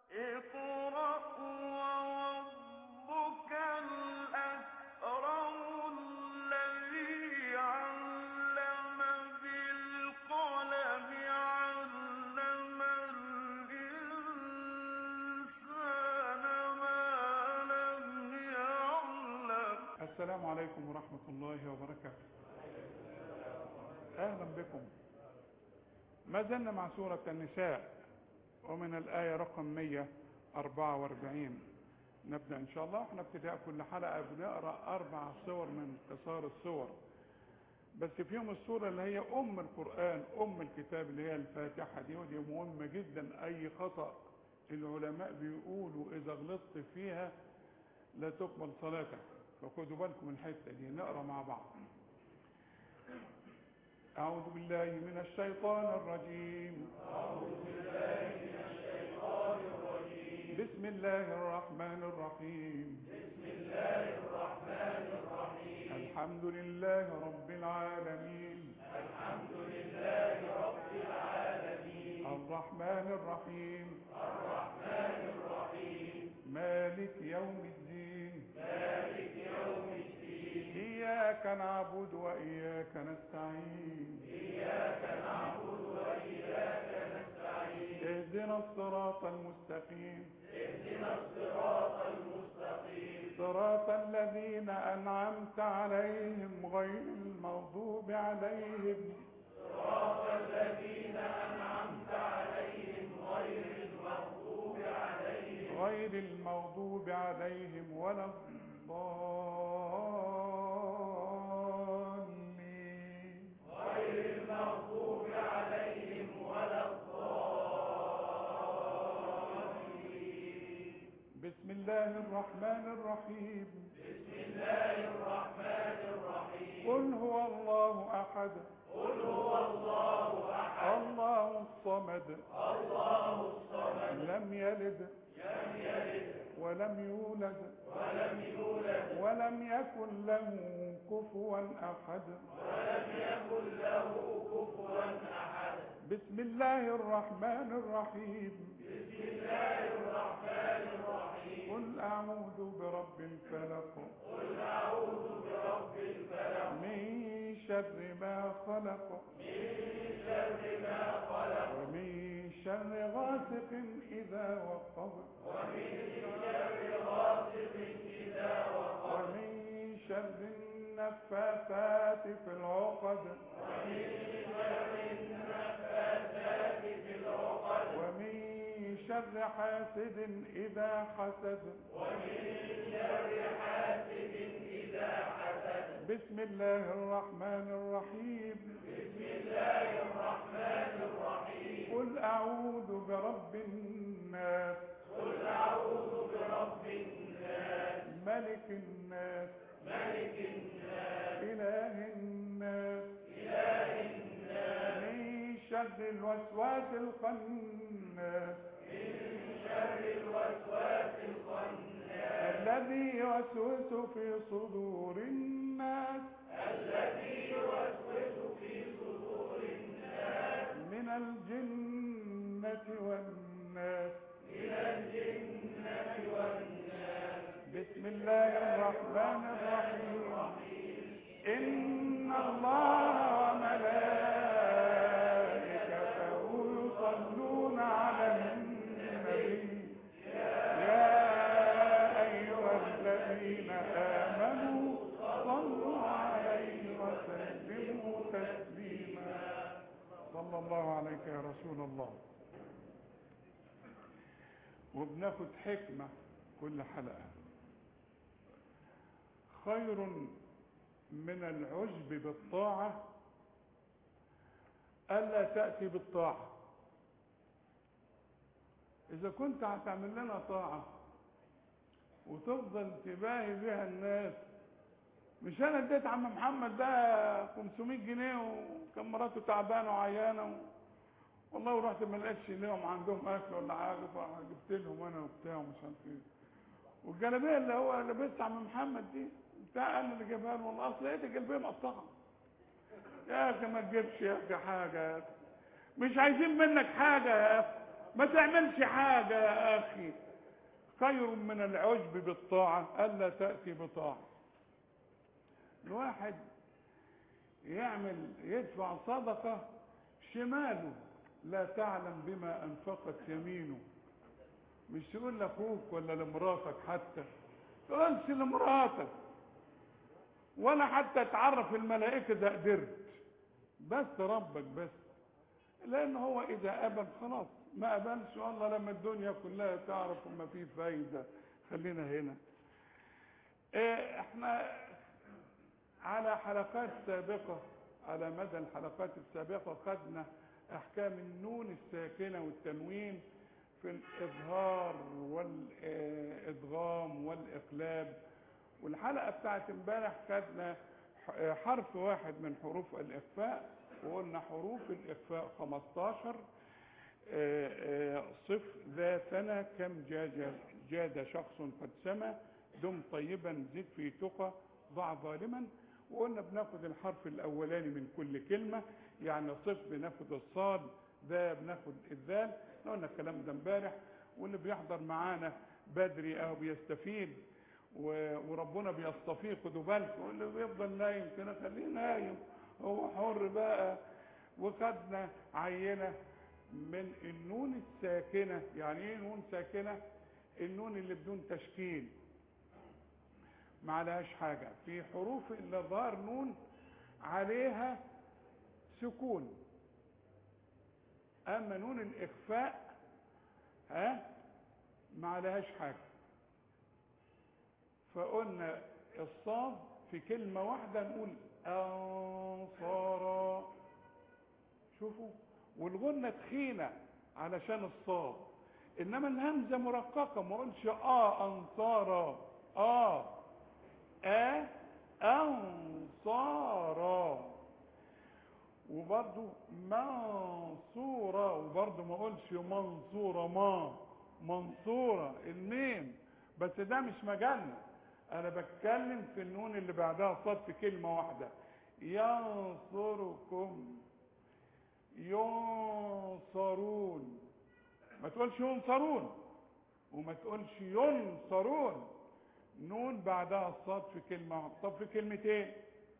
اقرأ وربك الأكرم الذي علم بالقلم علم الإنسان ما لم يعلم السلام عليكم ورحمة الله وبركاته أهلا بكم ما زلنا مع سورة النساء ومن الآية رقم 144 نبدأ إن شاء الله احنا ابتداء كل حلقة بنقرأ أربع صور من قصار الصور بس فيهم السورة اللي هي أم القرآن أم الكتاب اللي هي الفاتحة دي ودي مهمة جدا أي خطأ العلماء بيقولوا إذا غلطت فيها لا تقبل صلاتك فخدوا بالكم من الحتة دي نقرأ مع بعض أعوذ بالله من الشيطان الرجيم بسم الله الرحمن الرحيم بسم الله الرحمن الرحيم الحمد لله رب العالمين الحمد لله رب العالمين الرحمن الرحيم الرحمن الرحيم مالك يوم الدين مالك يوم الدين إياك نعبد وإياك نستعين اهدنا الصراط المستقيم اهدنا الصراط المستقيم صراط الذين أنعمت عليهم غير المغضوب عليهم صراط الذين أنعمت عليهم غير المغضوب عليهم غير المغضوب عليهم ولا الضالين بسم الله الرحمن الرحيم بسم الله الرحمن الرحيم قل هو الله احد قل هو الله احد الله الصمد الله الصمد لم يلد لم يلد ولم يولد ولم يولد ولم يكن له كفوا احد ولم يكن له كفوا احد بسم الله الرحمن الرحيم قل أعوذ برب الفلق قل أعوذ برب الفلق من شر ما خلق من شر ما خلق ومن شر غاسق إذا وقب ومن شر غاسق إذا وقب ومن شر النفاثات في العقد ومن شر حاسد إذا حسد ومن شر حاسد إذا حسد بسم الله الرحمن الرحيم بسم الله الرحمن الرحيم قل أعوذ برب الناس قل أعوذ برب الناس ملك الناس ملك الناس إله الناس إله الناس من شر الوسواس الخناس الذي يوسوس في صدور الناس الذي يوسوس في صدور الناس من الجنة والناس من الجنة والناس بسم الله الرحمن الرحيم إن الله وملائكته يصلون على النبي يا أيها الذين آمنوا صلوا عليه وسلموا تسليما صلى الله عليك يا رسول الله وبناخد حكمة كل حلقة خير من العجب بالطاعة ألا تأتي بالطاعة إذا كنت هتعمل لنا طاعة وتفضل تباهي بها الناس مش أنا اديت عم محمد ده 500 جنيه وكان مراته تعبانة وعيانة و... والله ورحت ما لقيتش ليهم عندهم أكل ولا حاجة فجبت لهم أنا وبتاع ومش عارف إيه والجلابية اللي هو لابسها عم محمد دي بتاع انا اللي جايبها له والله اصل لقيت الجلابيه مقطعه يا اخي ما تجيبش يا اخي حاجه يا اخي مش عايزين منك حاجه يا اخي ما تعملش حاجة يا أخي خير من العجب بالطاعة ألا تأتي بطاعة الواحد يعمل يدفع صدقة شماله لا تعلم بما أنفقت يمينه مش تقول لأخوك ولا لمراتك حتى تقولش لمراتك ولا حتى تعرف الملائكة ده قدرت بس ربك بس لأن هو إذا قبل خلاص ما قبلش والله لما الدنيا كلها تعرف ما في فايدة خلينا هنا إيه احنا على حلقات سابقة على مدى الحلقات السابقة خدنا أحكام النون الساكنة والتنوين في الإظهار والإدغام والإقلاب والحلقة بتاعت امبارح خدنا حرف واحد من حروف الإخفاء وقلنا حروف الإخفاء 15 صف ذا سنة كم جاد, جاد شخص قد سمى دم طيبا زد في تقى ضع ظالما وقلنا بناخد الحرف الأولاني من كل كلمة يعني صف بناخد الصاد ذا بناخد الذال قلنا الكلام ده امبارح واللي بيحضر معانا بدري أو بيستفيد وربنا بيصطفيه خدوا بالكم واللي بيفضل نايم كده خليه نايم هو حر بقى وخدنا عينه من النون الساكنه يعني ايه نون ساكنه النون اللي بدون تشكيل ما عليهاش حاجه في حروف الاظهار نون عليها سكون اما نون الاخفاء ها ما عليهاش حاجه فقلنا الصاد في كلمة واحدة نقول أنصارا شوفوا والغنة تخينة علشان الصاد إنما الهمزة مرققة ما قلش آه أنصارا آه آه أنصارا وبرضو منصورة وبرضو ما قلش منصورة ما منصورة الميم بس ده مش مجالنا انا بتكلم في النون اللي بعدها صاد في كلمة واحدة ينصركم ينصرون ما تقولش ينصرون وما تقولش ينصرون نون بعدها الصاد في كلمة واحدة طب في كلمتين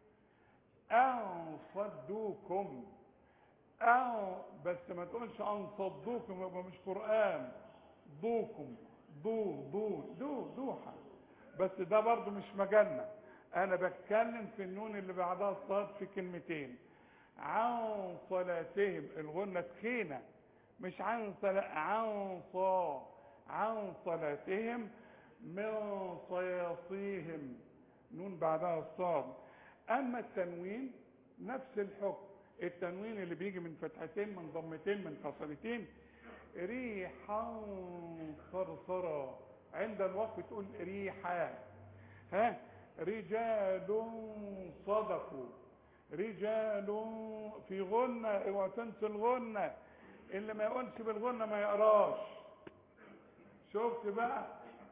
أن صدوكم أن بس ما تقولش أن صدوكم يبقى مش قرآن ضوكم ضو ضو دو دوحة بس ده برضو مش مجالنا انا بتكلم في النون اللي بعدها الصاد في كلمتين عن صلاتهم الغنة تخينة مش عن صلاة عن صا عن صلاتهم من صياصيهم نون بعدها الصاد اما التنوين نفس الحكم التنوين اللي بيجي من فتحتين من ضمتين من كسرتين ريحا صرصرا عند الوقف تقول ريحا ها رجال صدقوا رجال في غنة اوعى تنسى الغنة اللي ما يقولش بالغنة ما يقراش شفت بقى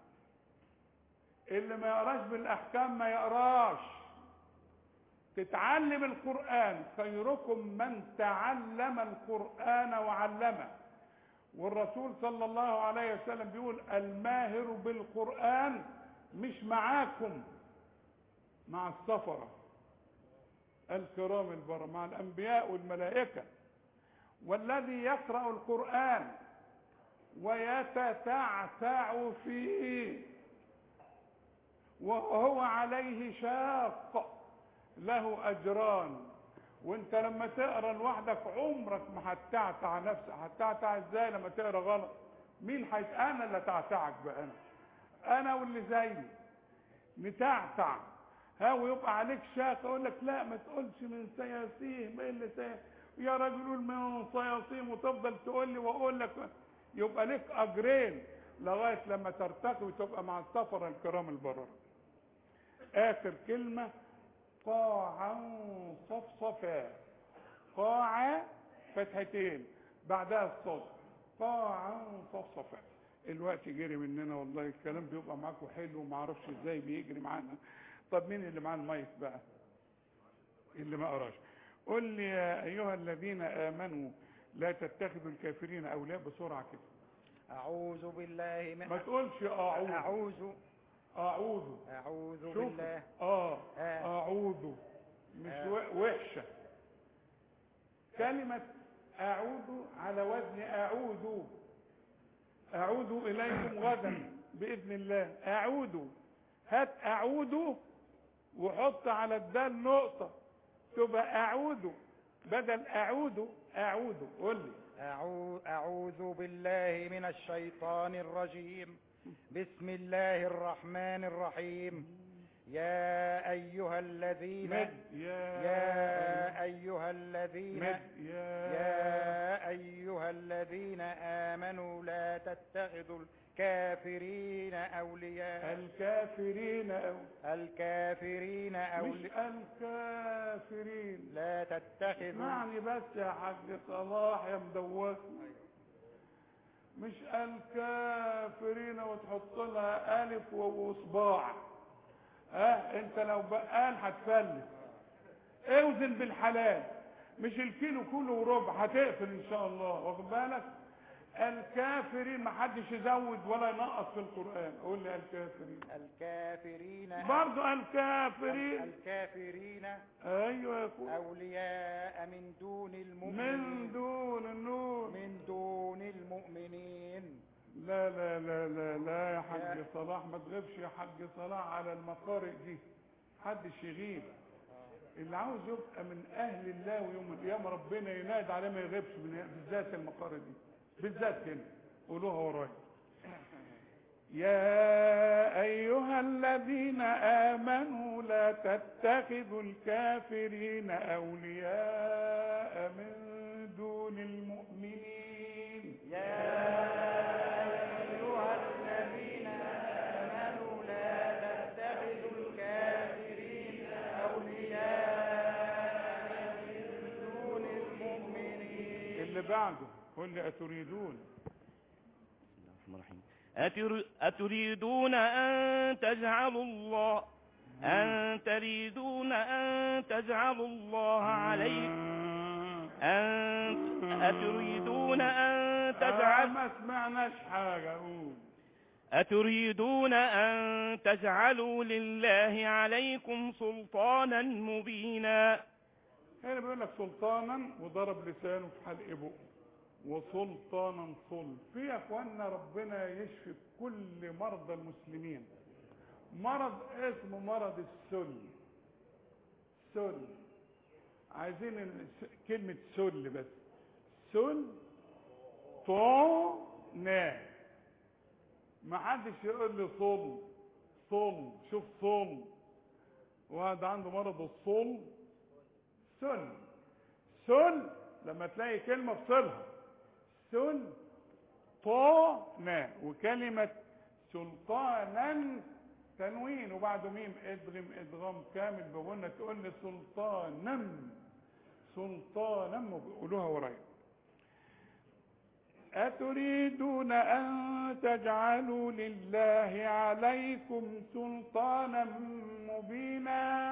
اللي ما يقراش بالاحكام ما يقراش تتعلم القرآن خيركم من تعلم القرآن وعلمه والرسول صلى الله عليه وسلم بيقول الماهر بالقرآن مش معاكم مع السفرة الكرام البر مع الأنبياء والملائكة والذي يقرأ القرآن ويتتعتع فيه وهو عليه شاق له أجران وانت لما تقرا لوحدك عمرك ما هتتعتع نفسك هتتعتع ازاي لما تقرا غلط مين حيث انا اللي تعتعك بقى انا انا واللي زيي نتعتع ها ويبقى عليك شاق اقول لك لا ما تقولش من سياسيهم ايه اللي سي... يا راجل قول من صياصيم وتفضل تقول لي واقول لك يبقى لك اجرين لغايه لما ترتقي وتبقى مع السفر الكرام البرر اخر كلمه قاعا صفصفا قاعا فتحتين بعدها الصوت قاعا صفصفا الوقت جري مننا والله الكلام بيبقى معاكم حلو وما اعرفش ازاي بيجري معانا طب مين اللي معاه المايك بقى اللي ما قراش قل لي يا ايها الذين امنوا لا تتخذوا الكافرين اولياء بسرعه كده أعوذ بالله من ما تقولش اعوذ أعوذ اعوذ أعوذ شوف بالله اه آه. اعوذ مش آه. و- وحشه كلمه اعوذ على وزن اعوذ اعود اليكم غدا باذن الله اعوذ هات اعوذ وحط على الدال نقطه تبقى اعوذ بدل اعوذ اعوذ قول لي أعو- أعوذ بالله من الشيطان الرجيم بسم الله الرحمن الرحيم يا أيها الذين مد يا يا أيها الذين مد يا يا أيها الذين آمنوا لا تتخذوا الكافرين أولياء الكافرين أو الكافرين مش أولياء الكافرين لا تتخذوا اسمعني بس يا حاج صلاح يا مدوخني مش الكافرين وتحط لها الف وصباع اه انت لو بقال هتفلس اوزن بالحلال مش الكيلو كله وربع هتقفل ان شاء الله واخد بالك الكافرين ما حدش يزود ولا ينقص في القران قول لي الكافرين الكافرين برضو الكافرين الكافرين ايوه يا اخويا أولياء من دون المؤمنين من دون النور من دون المؤمنين لا لا لا لا لا يا حاج يا- صلاح ما تغيبش يا حاج صلاح على المقارئ دي محدش يغيب اللي عاوز يبقى من اهل الله ويوم القيامه ربنا ينادي عليه ما يغيبش من بالذات المقارئ دي بالذات هنا قولوها ورايا يا ايها الذين امنوا لا تتخذوا الكافرين اولياء من دون المؤمنين يا أيها الذين آمنوا لا تتخذوا الكافرين أولياء من دون المؤمنين اللي بعده قل لي اتريدون بسم الله الرحمن الرحيم أتر- أتريدون أن تجعلوا الله أن تريدون أن تجعلوا الله عليكم أن أتريدون أن آه تجعل ما سمعناش حاجه قول أتريدون أن تجعلوا لله عليكم سلطانا مبينا هنا بيقول لك سلطانا وضرب لسانه في حلق بقه وسلطانا صل في يا اخوانا ربنا يشفي كل مرضى المسلمين مرض اسمه مرض السل سل عايزين ال- كلمة سل بس سل طو نا ما حدش يقول لي صل صل شوف صل واحد عنده مرض الصل سل سل لما تلاقي كلمة افصلها سل طانا وكلمة سلطانا تنوين وبعده ميم ادغم ادغام كامل بغنى تقول لي سلطانا سلطانا قولوها ورايا أتريدون أن تجعلوا لله عليكم سلطانا مبينا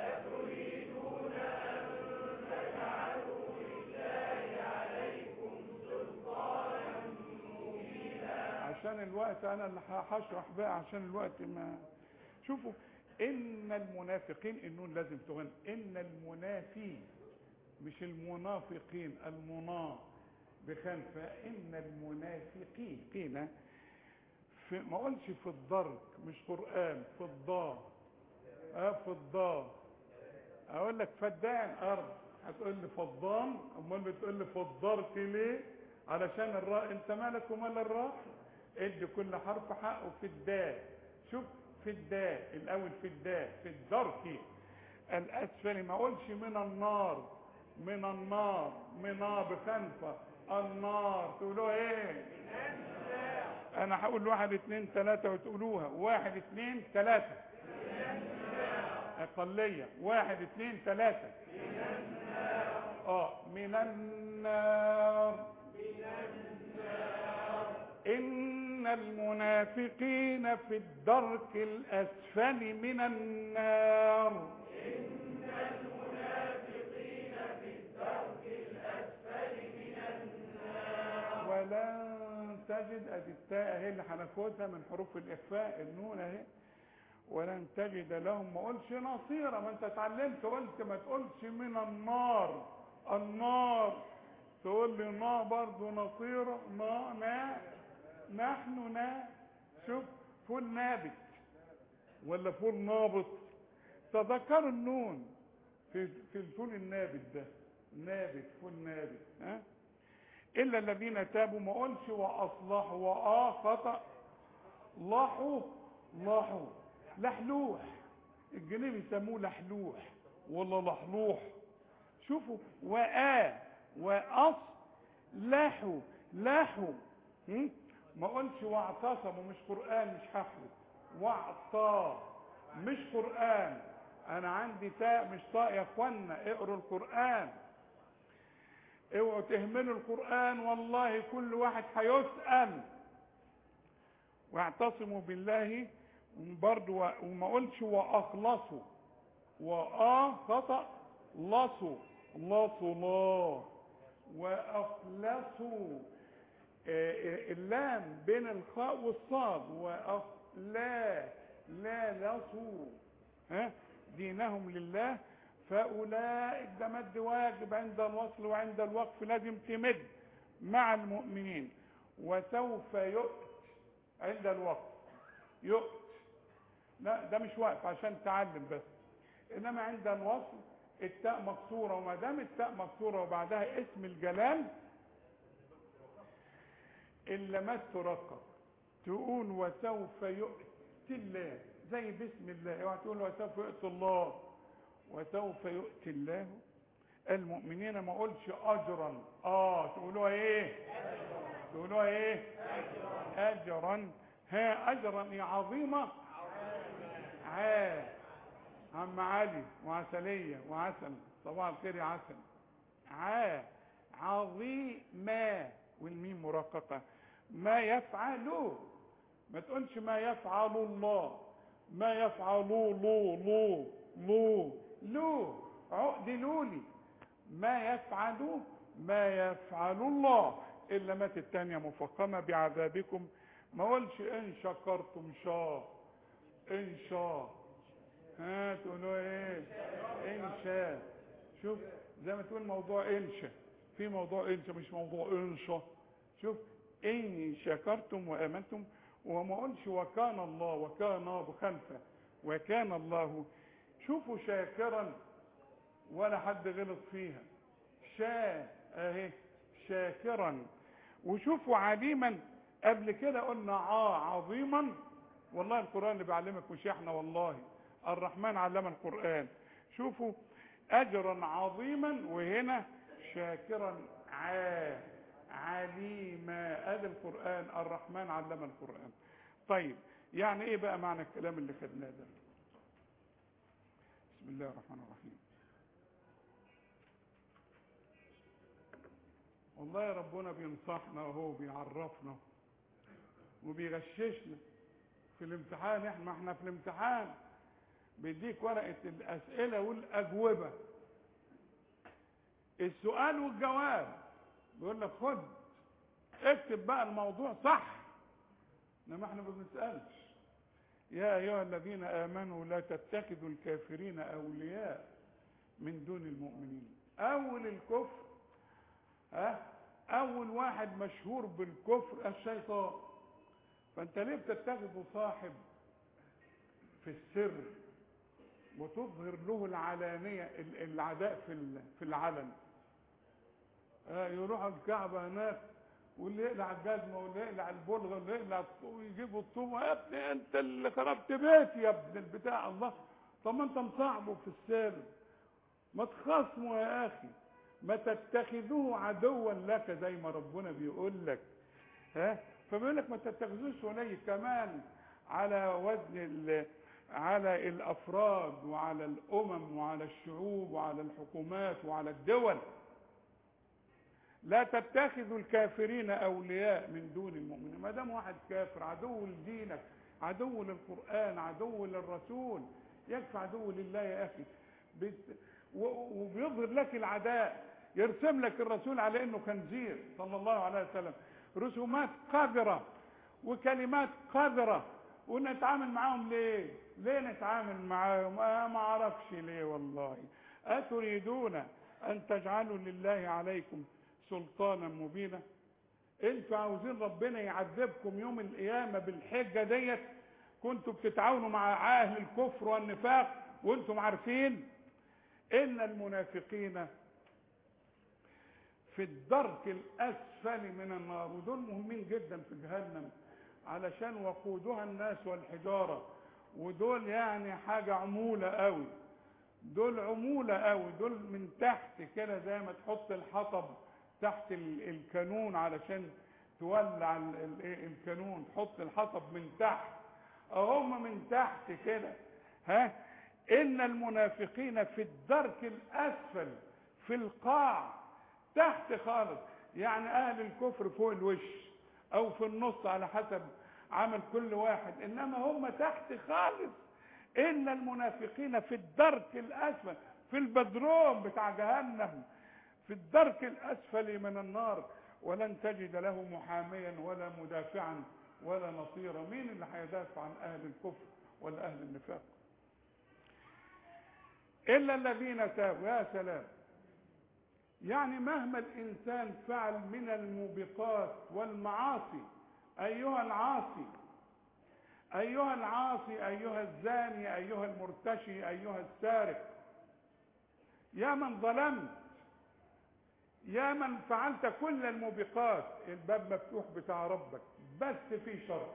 عشان الوقت انا اللي هشرح بقى عشان الوقت ما شوفوا ان المنافقين النون لازم تغن ان المنافين مش المنافقين المنا بخان فان المنافقين قيل في ما اقولش في الدرك مش قران في الضاء اه في الضاء اقول لك فدان ارض هتقول لي فضان امال بتقول لي فضرت ليه علشان الراء انت مالك ومال الراء ادي كل حرف حقه في الدال شوف في الدال الاول في الدال في الدرك الاسفل ما اقولش من النار من النار من بخنفه النار تقولوها ايه انا هقول واحد اتنين تلاتة وتقولوها واحد اتنين تلاتة اقلية واحد اتنين تلاتة اه من النار إن المنافقين في الدرك الأسفل من النار ولن تجد ادي التاء اهي اللي هناخدها من حروف الاخفاء النون اهي ولن تجد لهم ما قلش نصيرا ما انت اتعلمت قلت ما تقولش من النار النار تقول لي نا برضه نصيرا نا نا نحن نا شوف فول نابت ولا فول نابط تذكروا النون في في الفول النابت ده نابت فول نابت ها الا الذين تابوا ما قلش واصلحوا واه خطا لحوا لحوا لحلوح الجنيه بيسموه لحلوح ولا لحلوح شوفوا وآ وأص لحوا لحوا هم؟ ما قلش واعتصموا مش قرآن مش حفظ واعطى مش قرآن أنا عندي تاء مش طاء يا اخوانا اقروا القرآن اوعوا تهملوا القرآن والله كل واحد هيسأل واعتصموا بالله برضو و- وما قلش واخلصوا وآ خطأ لصوا لصوا لا واخلصوا آه، آه، اللام بين الخاء والصاد وأخلا لا لصوا ها دينهم لله فأولئك ده مد واجب عند الوصل وعند الوقف لازم تمد مع المؤمنين وسوف يؤت عند الوقف يؤت لا ده مش وقف عشان تعلم بس انما عند الوصل التاء مكسوره وما دام التاء مكسوره وبعدها اسم الجلال الا ما ترقق تقول وسوف يؤتي الله زي بسم الله اوعى تقول وسوف يؤتي الله وسوف يؤتي الله المؤمنين ما اقولش اجرا اه تقولوها ايه تقولوها ايه اجرا ها اجرا يا عظيمه عا عم علي وعسليه وعسل صباح الخير يا عسل عا عظيما والميم مرققه ما يفعلوا ما تقولش ما يفعل الله ما يفعلوا لو لو لو لو عقد لولي ما يفعل ما يفعل الله الا مات الثانيه مفخمه بعذابكم ما قولش ان شكرتم شاء ان شاء ها تقولوا ايه ان شاء شوف زي ما تقول موضوع انشا في موضوع انشا مش موضوع انشا شوف ان شكرتم وامنتم وما قلش وكان الله وكان بخلفه وكان الله شوفوا شاكرا ولا حد غلط فيها شا اهي شاكرا وشوفوا عليما قبل كده قلنا ع عظيما والله القرآن اللي بيعلمك مش احنا والله الرحمن علم القرآن شوفوا اجرا عظيما وهنا شاكرا ع عليما ادي القرآن الرحمن علم القرآن طيب يعني ايه بقى معنى الكلام اللي خدناه ده بسم الله الرحمن الرحيم والله ربنا بينصحنا وهو بيعرفنا وبيغششنا في الامتحان احنا ما احنا في الامتحان بيديك ورقة الأسئلة والأجوبة السؤال والجواب بيقول لك خد اكتب بقى الموضوع صح انما احنا ما بنسألش يا أيها الذين آمنوا لا تتخذوا الكافرين أولياء من دون المؤمنين أول الكفر ها أول واحد مشهور بالكفر الشيطان فأنت ليه بتتخذه صاحب في السر وتظهر له العلانية ال- العداء في ال- في العلن آه، يروح الكعبة هناك واللي يقلع الجزمة واللي يقلع البلغة واللي يقلع الطوب يجيبوا الطوب يا ابني انت اللي خربت بيتي يا ابن البتاع الله طب ما انت مصاحبه في السر ما تخاصموا يا اخي ما تتخذوه عدوا لك زي ما ربنا بيقول لك ها فبيقول لك ما تتخذوش ولي كمان على وزن ال- على الافراد وعلى الامم وعلى الشعوب وعلى الحكومات وعلى الدول لا تتخذوا الكافرين اولياء من دون المؤمنين ما دام واحد كافر عدو لدينك عدو للقران عدو للرسول يكفي عدو لله يا اخي بت- و- وبيظهر لك العداء يرسم لك الرسول على انه خنزير صلى الله عليه وسلم رسومات قذرة وكلمات قذرة ونتعامل معاهم ليه ليه نتعامل معاهم آه ما اعرفش ليه والله اتريدون ان تجعلوا لله عليكم سلطانا مبينا انتوا عاوزين ربنا يعذبكم يوم القيامة بالحجة ديت كنتوا بتتعاونوا مع اهل الكفر والنفاق وانتم عارفين ان المنافقين في الدرك الاسفل من النار ودول مهمين جدا في جهنم علشان وقودها الناس والحجاره ودول يعني حاجه عموله قوي دول عموله قوي دول من تحت كده زي ما تحط الحطب تحت ال- الكانون علشان تولع ال- ال- إيه الكانون تحط الحطب من تحت هم من تحت كده ها ان المنافقين في الدرك الاسفل في القاع تحت خالص يعني اهل الكفر فوق الوش او في النص على حسب عمل كل واحد انما هم تحت خالص ان المنافقين في الدرك الاسفل في البدروم بتاع جهنم في الدرك الاسفل من النار ولن تجد له محاميا ولا مدافعا ولا نصيرا مين اللي هيدافع عن اهل الكفر ولا اهل النفاق الا الذين تابوا يا سلام يعني مهما الانسان فعل من الموبقات والمعاصي ايها العاصي ايها العاصي ايها الزاني ايها المرتشي ايها السارق يا من ظلمت يا من فعلت كل الموبقات الباب مفتوح بتاع ربك بس في شرط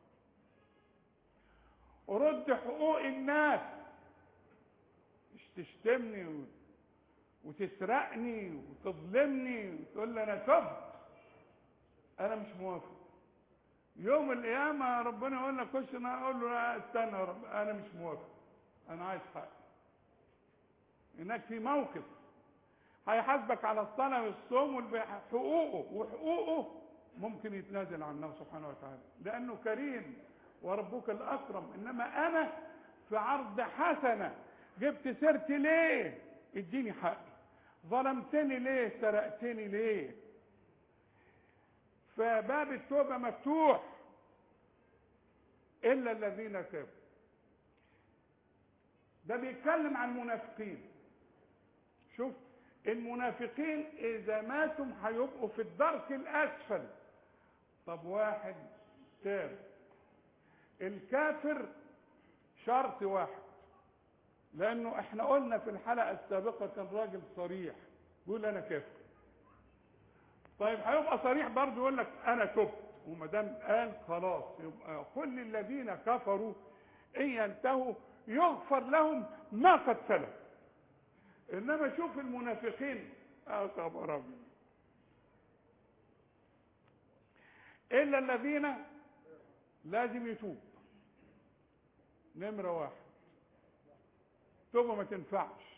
رد حقوق الناس مش تشتمني و... وتسرقني وتظلمني وتقول لي انا تبت انا مش موافق يوم القيامة ربنا يقول لك خش انا اقول له لا استنى يا رب انا مش موافق انا عايز حق هناك في موقف هيحاسبك على الصلاة والصوم وحقوقه وحقوقه ممكن يتنازل عنه سبحانه وتعالى لأنه كريم وربك الأكرم إنما أنا في عرض حسنة جبت سيرتي ليه اديني حقي ظلمتني ليه سرقتني ليه فباب التوبة مفتوح إلا الذين تابوا ده بيتكلم عن المنافقين شوف المنافقين اذا ماتوا هيبقوا في الدرك الاسفل طب واحد تاب الكافر شرط واحد لانه احنا قلنا في الحلقه السابقه كان راجل صريح بيقول انا كافر طيب هيبقى صريح برضه يقول لك انا تبت وما دام قال خلاص يبقى كل الذين كفروا ان ينتهوا يغفر لهم ما قد سلف انما شوف المنافقين اه خبر أبيض. الا الذين لازم يتوب نمره واحد توبه ما تنفعش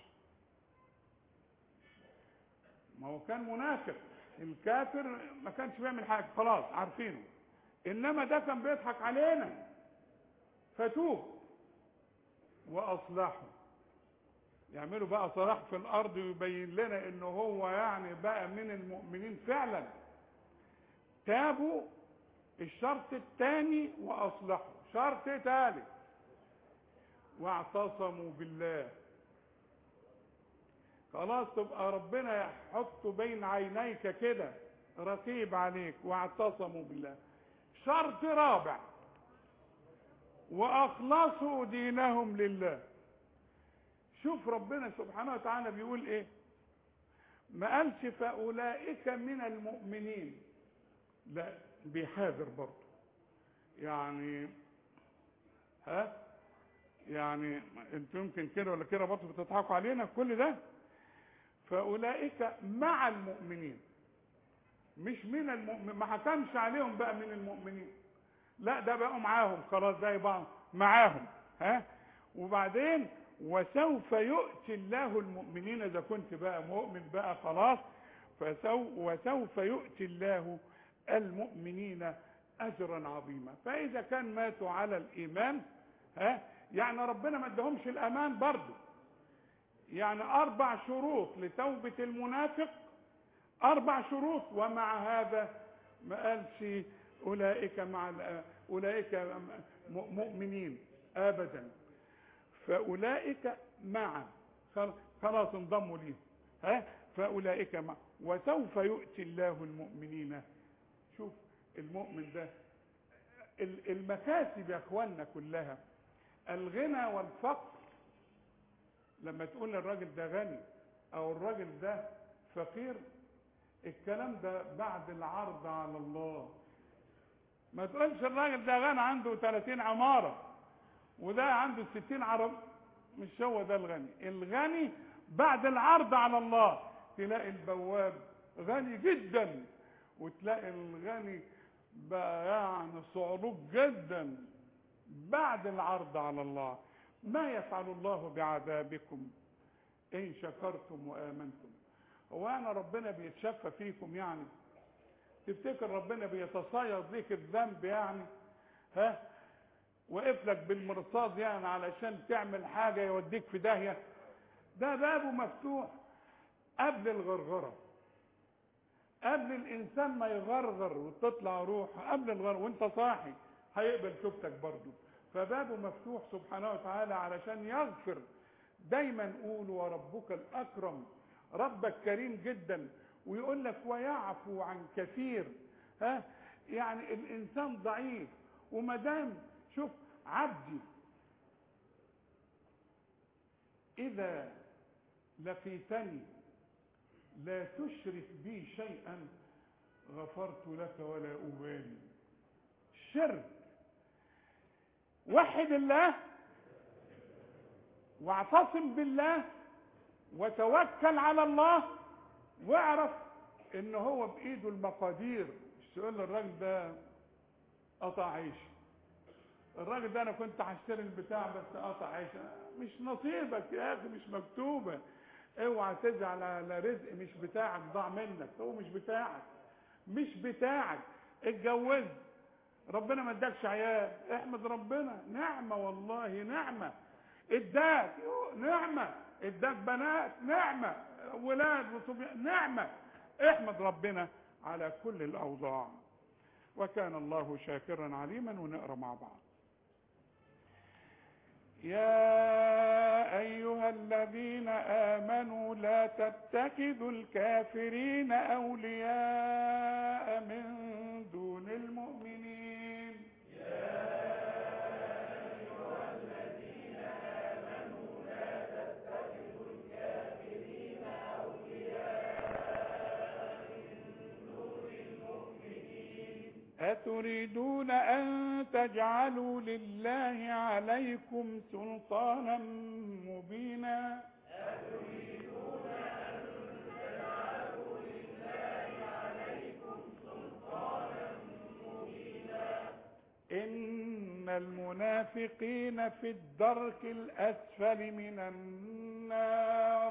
ما هو كان منافق الكافر ما كانش بيعمل حاجه خلاص عارفينه انما ده كان بيضحك علينا فتوب واصلحوا يعملوا بقى صلاح في الارض ويبين لنا ان هو يعني بقى من المؤمنين فعلا تابوا الشرط الثاني واصلحوا شرط ثالث واعتصموا بالله خلاص تبقى ربنا يحط بين عينيك كده رقيب عليك واعتصموا بالله شرط رابع واخلصوا دينهم لله شوف ربنا سبحانه وتعالى بيقول ايه ما قالش فاولئك من المؤمنين لا بيحاذر برضه يعني ها يعني انتوا يمكن كده ولا كده برضه بتضحكوا علينا كل ده فاولئك مع المؤمنين مش من المؤمن ما حكمش عليهم بقى من المؤمنين لا ده بقوا معاهم خلاص زي بعض معاهم ها وبعدين وسوف يؤتي الله المؤمنين اذا كنت بقى مؤمن بقى خلاص فسو وسوف يؤتي الله المؤمنين اجرا عظيما فاذا كان ماتوا على الايمان ها يعني ربنا ما ادهمش الامان برضه يعني اربع شروط لتوبه المنافق اربع شروط ومع هذا ما قالش اولئك مع ال- اولئك م- مؤمنين ابدا فاولئك مع خل- خلاص انضموا ليه ها فاولئك مع وسوف يؤتي الله المؤمنين شوف المؤمن ده ال- المكاسب يا اخوانا كلها الغنى والفقر لما تقول الراجل ده غني او الراجل ده فقير الكلام ده بعد العرض على الله ما تقولش الراجل ده غني عنده 30 عمارة وده عنده 60 عرب مش هو ده الغني الغني بعد العرض على الله تلاقي البواب غني جدا وتلاقي الغني بقى يعني صعلوك جدا بعد العرض على الله ما يفعل الله بعذابكم ان شكرتم وامنتم هو انا ربنا بيتشفى فيكم يعني تفتكر ربنا بيتصيد ليك الذنب يعني ها وقف لك بالمرصاد يعني علشان تعمل حاجه يوديك في داهيه ده بابه مفتوح قبل الغرغره قبل الانسان ما يغرغر وتطلع روحه قبل الغرغره وانت صاحي هيقبل توبتك برضه فبابه مفتوح سبحانه وتعالى علشان يغفر دايما قول وربك الاكرم ربك كريم جدا ويقول لك ويعفو عن كثير ها يعني الانسان ضعيف وما دام شوف عبدي اذا لقيتني لا تشرك بي شيئا غفرت لك ولا ابالي شرك وحد الله واعتصم بالله وتوكل على الله واعرف ان هو بايده المقادير مش تقول للراجل ده قطع عيش الراجل ده انا كنت هشتري البتاع بس قطع عيش مش نصيبك يا اخي مش مكتوبه اوعى تزعل على رزق مش بتاعك ضاع منك هو مش بتاعك مش بتاعك اتجوزت ربنا ما ادكش عيال احمد ربنا نعمه والله نعمه اداك يو- نعمه اداك بنات نعمه ولاد وصبيان نعمه احمد ربنا على كل الاوضاع وكان الله شاكرا عليما ونقرا مع بعض يا ايها الذين امنوا لا تتخذوا الكافرين اولياء من دون المؤمنين أتريدون أن تجعلوا لله عليكم سلطانا مبينا إن المنافقين في الدرك الأسفل من النار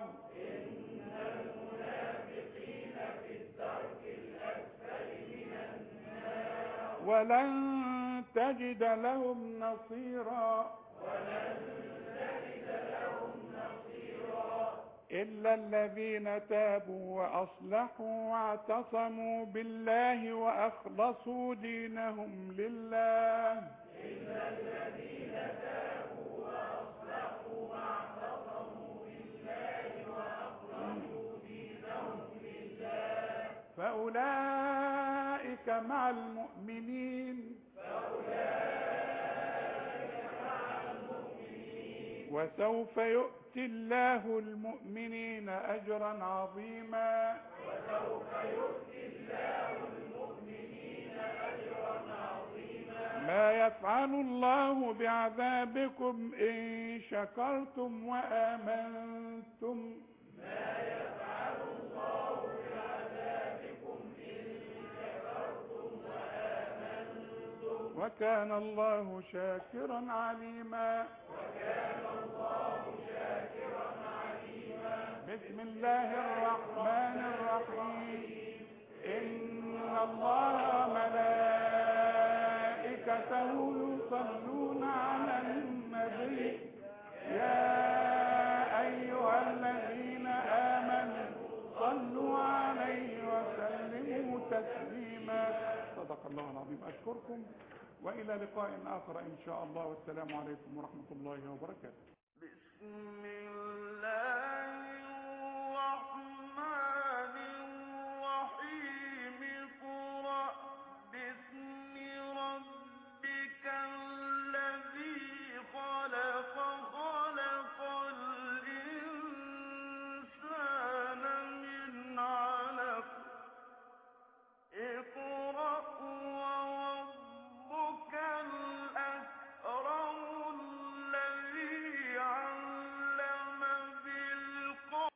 ولن تجد لهم نصيرا إلا الذين تابوا وأصلحوا واعتصموا بالله وأخلصوا دينهم لله فأولئك مع المؤمنين وسوف يؤتي الله المؤمنين أجرا عظيما ما يفعل الله بعذابكم إن شكرتم وآمنتم وكان الله شاكرا عليما بسم الله الرحمن الرحيم إن الله ملائكته يصلون على النبي يا أيها الذين آمنوا صلوا عليه وسلموا تسليما صدق الله العظيم أشكركم وإلى لقاء آخر إن شاء الله والسلام عليكم ورحمة الله وبركاته بسم الله